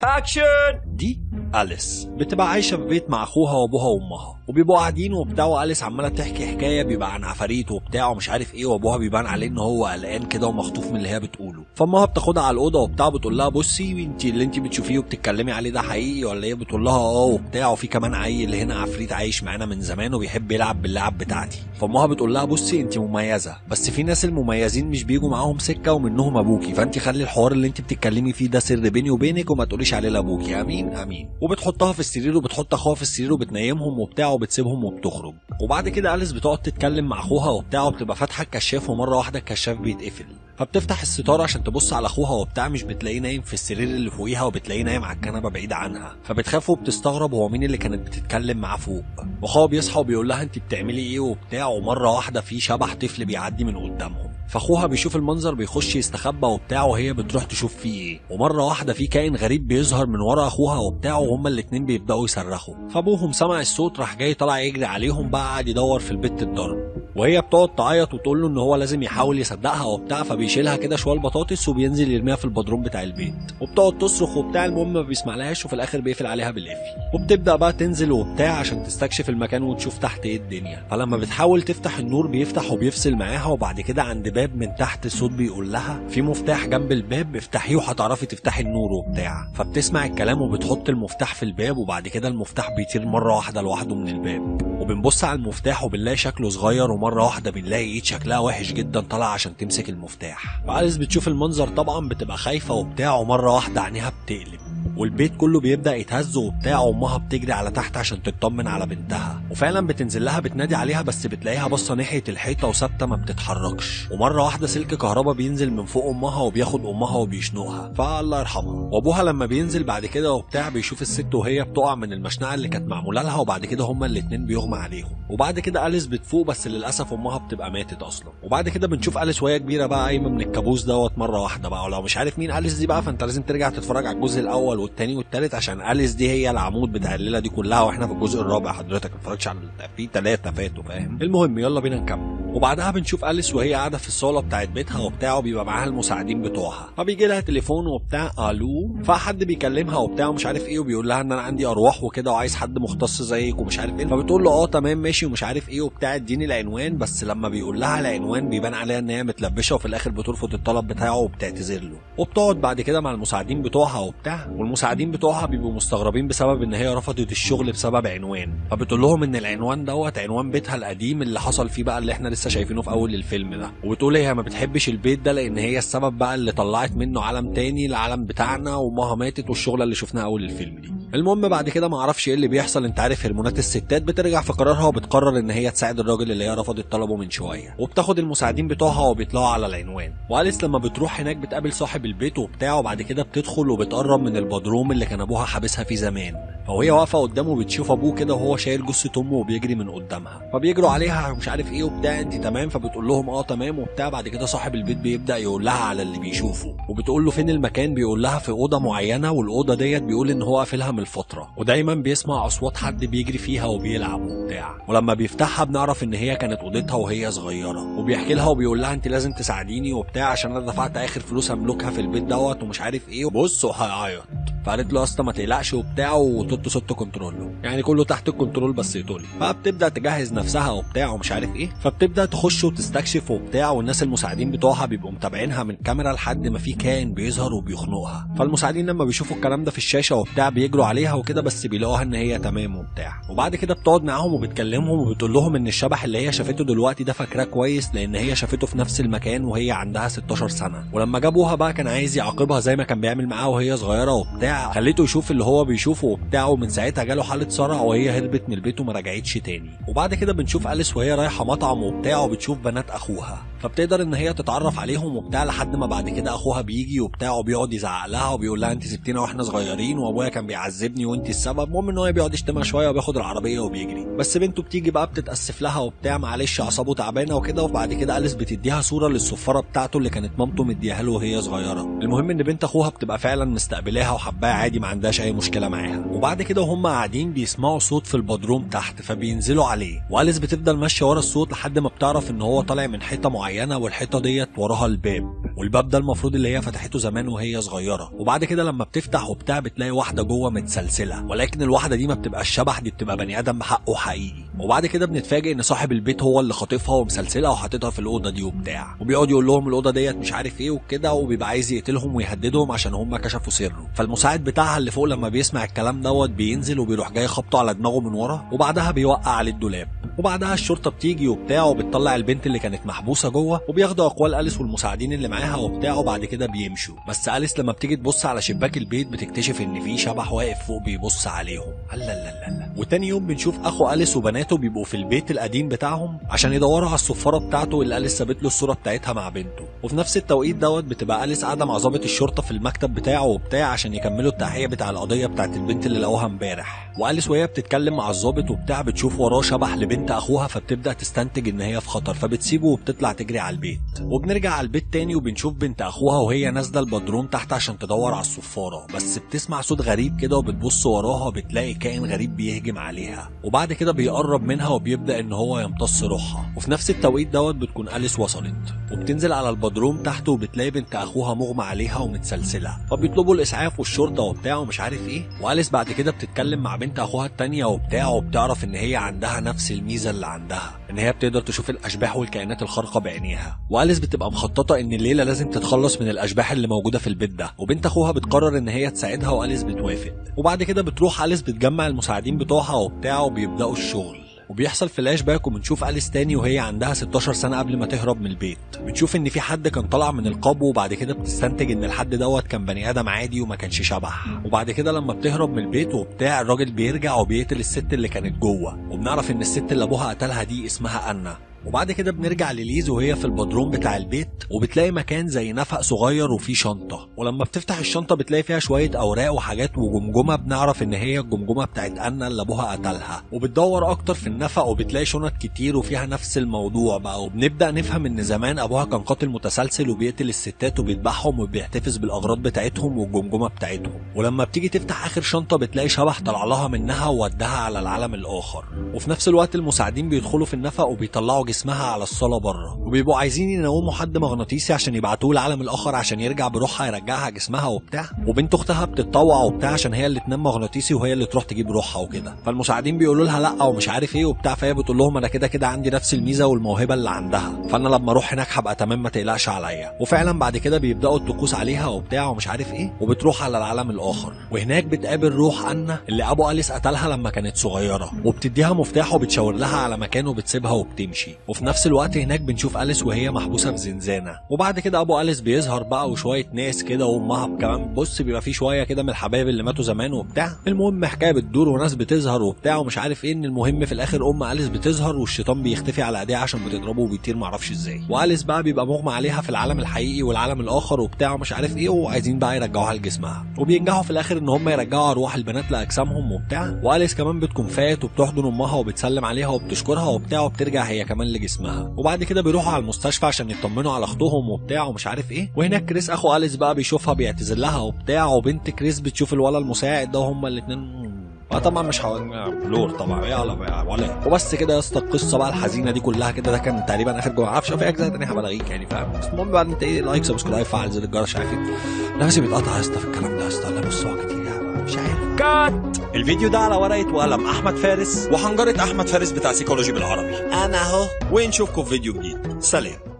اكشن دي أليس بتبقى عايشة في بيت مع أخوها وأبوها وأمها وبيبقوا قاعدين وبتاع وأليس عمالة تحكي حكاية بيبقى عن عفاريت وبتاع ومش عارف إيه وأبوها بيبان عليه إن هو قلقان كده ومخطوف من اللي هي بتقوله فأمها بتاخدها على الأوضة وبتاع بتقول لها بصي أنت اللي أنت بتشوفيه وبتتكلمي عليه ده حقيقي ولا إيه بتقول لها أه وبتاع وفي كمان عيل هنا عفريت عايش معانا من زمان وبيحب يلعب باللعب بتاعتي فأمها بتقول لها بصي أنت مميزة بس في ناس المميزين مش بيجوا معاهم سكة ومنهم أبوكي فأنت خلي الحوار اللي أنت بتتكلمي فيه ده سر بيني وبينك وما تقوليش عليه لأبوكي آمين آمين وبتحطها في السرير وبتحط اخوها في السرير وبتنيمهم وبتاع وبتسيبهم وبتخرج وبعد كده أليس بتقعد تتكلم مع اخوها وبتاع وبتبقى فاتحه الكشاف ومره واحده الكشاف بيتقفل فبتفتح الستاره عشان تبص على اخوها وبتاع مش بتلاقيه نايم في السرير اللي فوقيها وبتلاقيه نايم على الكنبه بعيد عنها فبتخاف وبتستغرب هو مين اللي كانت بتتكلم معاه فوق واخوها بيصحى وبيقول لها انت بتعملي ايه وبتاع ومره واحده في شبح طفل بيعدي من قدامهم فاخوها بيشوف المنظر بيخش يستخبى وبتاع وهي بتروح تشوف فيه ايه ومره واحده في كائن غريب بيظهر من ورا اخوها وبتاع وهما الاتنين بيبداوا يصرخوا فابوهم سمع الصوت راح جاي طالع يجري عليهم بقى قاعد يدور في البت الضرب وهي بتقعد تعيط وتقول له ان هو لازم يحاول يصدقها وبتاع فبيشيلها كده شويه بطاطس وبينزل يرميها في البدروم بتاع البيت وبتقعد تصرخ وبتاع المهم ما بيسمعلهاش وفي الاخر بيقفل عليها بالقفل وبتبدا بقى تنزل وبتاع عشان تستكشف المكان وتشوف تحت ايه الدنيا فلما بتحاول تفتح النور بيفتح وبيفصل معاها وبعد كده عند باب من تحت الصوت بيقول لها في مفتاح جنب الباب افتحيه وهتعرفي تفتحي النور وبتاع فبتسمع الكلام وبتحط المفتاح في الباب وبعد كده المفتاح بيطير مره واحده لوحده من الباب وبنبص على المفتاح وبنلاقي شكله صغير ومره واحده بنلاقي ايد شكلها وحش جدا طالعه عشان تمسك المفتاح فاليس بتشوف المنظر طبعا بتبقى خايفه وبتاع ومره واحده عينيها بتقلب والبيت كله بيبدا يتهز وبتاع وامها بتجري على تحت عشان تطمن على بنتها وفعلا بتنزل لها بتنادي عليها بس بتلاقيها باصه ناحيه الحيطه وثابته ما بتتحركش ومره واحده سلك كهرباء بينزل من فوق امها وبياخد امها وبيشنقها فالله يرحمها وابوها لما بينزل بعد كده وبتاع بيشوف الست وهي بتقع من المشنقه اللي كانت معموله لها وبعد كده هما الاتنين بيغمى عليهم وبعد كده اليس بتفوق بس للاسف امها بتبقى ماتت اصلا وبعد كده بنشوف اليس وهي كبيره بقى قايمه من الكابوس دوت مره واحده بقى ولو مش عارف مين اليس دي بقى فانت لازم ترجع تتفرج على الجزء الاول والثاني والثالث عشان اليس دي هي العمود بتاع الليله دي كلها واحنا في الجزء الرابع حضرتك ما اتفرجتش على في ثلاثه فاتوا فاهم المهم يلا بينا نكمل وبعدها بنشوف اليس وهي قاعده في الصاله بتاعت بيتها وبتاع وبيبقى معاها المساعدين بتوعها فبيجي لها تليفون وبتاع الو فحد بيكلمها وبتاع ومش عارف ايه وبيقول لها ان انا عندي ارواح وكده وعايز حد مختص زيك ومش عارف ايه فبتقول له اه تمام ماشي ومش عارف ايه وبتاع اديني العنوان بس لما بيقول لها العنوان بيبان عليها ان هي متلبشه وفي الاخر بترفض الطلب بتاعه وبتعتذر له وبتقعد بعد كده مع المساعدين بتوعها وبتاع والمساعدين بتوعها بيبقوا مستغربين بسبب ان هي رفضت الشغل بسبب عنوان فبتقول لهم ان العنوان دوت عنوان بيتها القديم اللي حصل فيه بقى اللي احنا لسه شايفينه في اول الفيلم ده وبتقول هي ما بتحبش البيت ده لان هي السبب بقى اللي طلعت منه عالم تاني العالم بتاعنا وامها ماتت والشغله اللي شفناها اول الفيلم دي المهم بعد كده ما اعرفش ايه اللي بيحصل انت عارف هرمونات الستات بترجع في قرارها وبتقرر ان هي تساعد الراجل اللي هي رفضت طلبه من شويه وبتاخد المساعدين بتوعها وبيطلعوا على العنوان واليس لما بتروح هناك بتقابل صاحب البيت وبتاع وبعد كده بتدخل وبتقرب من البدروم اللي كان ابوها حابسها فيه زمان فوهي واقفه قدامه بتشوف ابوه كده وهو شايل جثه امه وبيجري من قدامها فبيجروا عليها مش عارف ايه وبتاع انت تمام فبتقول لهم اه تمام وبتاع بعد كده صاحب البيت بيبدا يقول لها على اللي بيشوفه وبتقول له فين المكان بيقول لها في اوضه معينه والاوضه ديت بيقول ان هو قافلها من الفتره ودايما بيسمع اصوات حد بيجري فيها وبيلعب وبتاع ولما بيفتحها بنعرف ان هي كانت اوضتها وهي صغيره وبيحكي لها وبيقول لها انت لازم تساعديني وبتاع عشان انا دفعت اخر فلوس املكها في البيت دوت ومش عارف ايه بص وهيعيط فقالت له اصلا ما تقلقش وبتاع وتوتو سوتو كنترول يعني كله تحت الكنترول بس ايطالي فبتبدا تجهز نفسها وبتاع ومش عارف ايه فبتبدا تخش وتستكشف وبتاع والناس المساعدين بتوعها بيبقوا متابعينها من كاميرا لحد ما في كائن بيظهر وبيخنقها فالمساعدين لما بيشوفوا الكلام ده في الشاشه وبتاع بيجروا عليها وكده بس بيلاقوها ان هي تمام وبتاع وبعد كده بتقعد معاهم وبتكلمهم وبتقول لهم ان الشبح اللي هي شافته دلوقتي ده فاكراه كويس لان هي شافته في نفس المكان وهي عندها 16 سنه ولما جابوها بقى كان عايز يعاقبها زي ما كان بيعمل معاها وهي صغيره وبتاع خليته يشوف اللي هو بيشوفه وبتاع ومن ساعتها جاله حاله صرع وهي هربت من البيت وما رجعتش تاني وبعد كده بنشوف اليس وهي رايحه مطعم وبتاع وبتشوف بنات اخوها فبتقدر ان هي تتعرف عليهم وبتاع لحد ما بعد كده اخوها بيجي وبتاع وبيقعد يزعق لها وبيقول لها انت سبتينا واحنا صغيرين وابويا كان بيعذبني وانت السبب المهم ان هو بيقعد يشتمها شويه وبياخد العربيه وبيجري بس بنته بتيجي بقى بتتاسف لها وبتاع معلش اعصابه تعبانه وكده وبعد كده اليس بتديها صوره للصفاره بتاعته اللي كانت مامته مديها له وهي صغيره المهم ان بنت اخوها بتبقى فعلا مستقبلاها وحباها عادي ما عندهاش اي مشكله معاها وبعد كده وهم قاعدين بيسمعوا صوت في البدروم تحت فبينزلوا عليه واليس بتفضل ماشيه ورا الصوت لحد ما بتعرف ان هو طالع من حيطه معينه والحيطه ديت وراها الباب والباب ده المفروض اللي هي فتحته زمان وهي صغيره وبعد كده لما بتفتح وبتاع بتلاقي واحده جوه متسلسله ولكن الواحده دي ما بتبقاش شبح دي بتبقى بني ادم بحقه حقيقي وبعد كده بنتفاجئ ان صاحب البيت هو اللي خاطفها ومسلسلها وحاططها في الاوضه دي وبتاع وبيقعد يقول لهم الاوضه ديت مش عارف ايه وكده وبيبقى عايز يقتلهم ويهددهم عشان هم كشفوا سره فالمساعد بتاعها اللي فوق لما بيسمع الكلام دوت بينزل وبيروح جاي خبطه على دماغه من ورا وبعدها بيوقع عليه الدولاب وبعدها الشرطه بتيجي وبتاع وبتطلع البنت اللي كانت محبوسه جوه وبياخدوا اقوال اليس والمساعدين اللي معاها وبتاع وبعد كده بيمشوا بس اليس لما بتيجي تبص على شباك البيت بتكتشف ان في شبح واقف فوق بيبص عليهم لا لا لا لا وتاني يوم بنشوف اخو اليس وبناته بيبقوا في البيت القديم بتاعهم عشان يدوروا على الصفاره بتاعته اللي اليس سابت له الصوره بتاعتها مع بنته وفي نفس التوقيت دوت بتبقى اليس قاعده مع ضابط الشرطه في المكتب بتاعه وبتاع عشان يكملوا التحقيق بتاع القضيه بتاعت البنت اللي لقوها امبارح واليس وهي بتتكلم مع الضابط وبتاع بتشوف وراه شبح لبنت اخوها فبتبدا تستنتج ان هي في خطر فبتسيبه وبتطلع تجري على البيت وبنرجع على البيت تاني وبنشوف بنت اخوها وهي نازله البدروم تحت عشان تدور على الصفاره بس بتسمع صوت غريب كده وبتبص وراها بتلاقي كائن غريب بيهجم عليها وبعد كده بيقرب منها وبيبدا ان هو يمتص روحها وفي نفس التوقيت دوت بتكون اليس وصلت وبتنزل على البدروم تحت وبتلاقي بنت اخوها مغمى عليها ومتسلسله فبيطلبوا الاسعاف والشرطه وبتاع ومش عارف ايه واليس بعد كده بتتكلم مع بنت اخوها التانية وبتاع وبتعرف ان هي عندها نفس الميزه اللي عندها ان هي بتقدر تشوف الاشباح والكائنات الخارقه بعينيها واليس بتبقى مخططه ان الليله لازم تتخلص من الاشباح اللي موجوده في البيت ده وبنت اخوها بتقرر ان هي تساعدها واليس بتوافق وبعد كده بتروح اليس بتجمع المساعدين بتوعها وبتاع وبيبداوا الشغل وبيحصل فلاش باك وبنشوف اليس تاني وهي عندها 16 سنه قبل ما تهرب من البيت بتشوف ان في حد كان طالع من القبو وبعد كده بتستنتج ان الحد دوت كان بني ادم عادي وما كانش شبح وبعد كده لما بتهرب من البيت وبتاع الراجل بيرجع وبيقتل الست اللي كانت جوه وبنعرف ان الست اللي ابوها قتلها دي اسمها انا وبعد كده بنرجع لليز وهي في البدروم بتاع البيت وبتلاقي مكان زي نفق صغير وفيه شنطة ولما بتفتح الشنطة بتلاقي فيها شوية أوراق وحاجات وجمجمة بنعرف إن هي الجمجمة بتاعت أنا اللي أبوها قتلها وبتدور أكتر في النفق وبتلاقي شنط كتير وفيها نفس الموضوع بقى وبنبدأ نفهم إن زمان أبوها كان قاتل متسلسل وبيقتل الستات وبيذبحهم وبيحتفظ بالأغراض بتاعتهم والجمجمة بتاعتهم ولما بتيجي تفتح آخر شنطة بتلاقي شبح طلع لها منها وودها على العالم الآخر وفي نفس الوقت المساعدين بيدخلوا في النفق وبيطلعوا جسمها على الصالة بره وبيبقوا عايزين ينوموا حد مغناطيسي عشان يبعتوه العالم الاخر عشان يرجع بروحها يرجعها جسمها وبتاع وبنت اختها بتتطوع وبتاع عشان هي اللي تنام مغناطيسي وهي اللي تروح تجيب روحها وكده فالمساعدين بيقولوا لها لا ومش عارف ايه وبتاع فهي بتقول لهم انا كده كده عندي نفس الميزه والموهبه اللي عندها فانا لما اروح هناك هبقى تمام ما تقلقش عليا وفعلا بعد كده بيبداوا الطقوس عليها وبتاع ومش عارف ايه وبتروح على العالم الاخر وهناك بتقابل روح انا اللي ابو اليس قتلها لما كانت صغيره وبتديها مفتاح وبتشاور لها على مكان وبتسيبها وبتمشي وفي نفس الوقت هناك بنشوف اليس وهي محبوسه في زنزانه وبعد كده ابو اليس بيظهر بقى وشويه ناس كده وامها كمان بص بيبقى في شويه كده من الحبايب اللي ماتوا زمان وبتاع المهم حكايه بتدور وناس بتظهر وبتاع ومش عارف ايه ان المهم في الاخر ام اليس بتظهر والشيطان بيختفي على ايديها عشان بتضربه وبيطير معرفش ازاي واليس بقى بيبقى مغمى عليها في العالم الحقيقي والعالم الاخر وبتاع ومش عارف ايه وعايزين بقى يرجعوها لجسمها وبينجحوا في الاخر ان هم يرجعوا ارواح البنات لاجسامهم وبتاع واليس كمان بتكون فات وبتحضن امها وبتسلم عليها وبتشكرها وبتاع وبترجع هي كمان لجسمها وبعد كده بيروحوا على المستشفى عشان يطمنوا على اختهم وبتاع ومش عارف ايه وهناك كريس اخو اليس بقى بيشوفها بيعتذر لها وبتاع وبنت كريس بتشوف الولد المساعد ده وهما الاثنين اه طبعا مش هقول بلور طبعا يلا بقى ولا وبس كده يا اسطى القصه بقى الحزينه دي كلها كده ده كان تقريبا اخر جوه معرفش في اجزاء تانية هبلغيك يعني فاهم بس المهم بقى انت ايه لايك سبسكرايب فعل زر الجرس عارف ايه نفسي بيتقطع يا اسطى في الكلام ده يا اسطى لا بص هو كتير يعني مش عارف كات الفيديو ده على ورقه وقلم احمد فارس وحنجره احمد فارس بتاع سيكولوجي بالعربي انا اهو ونشوفكم في فيديو جديد سلام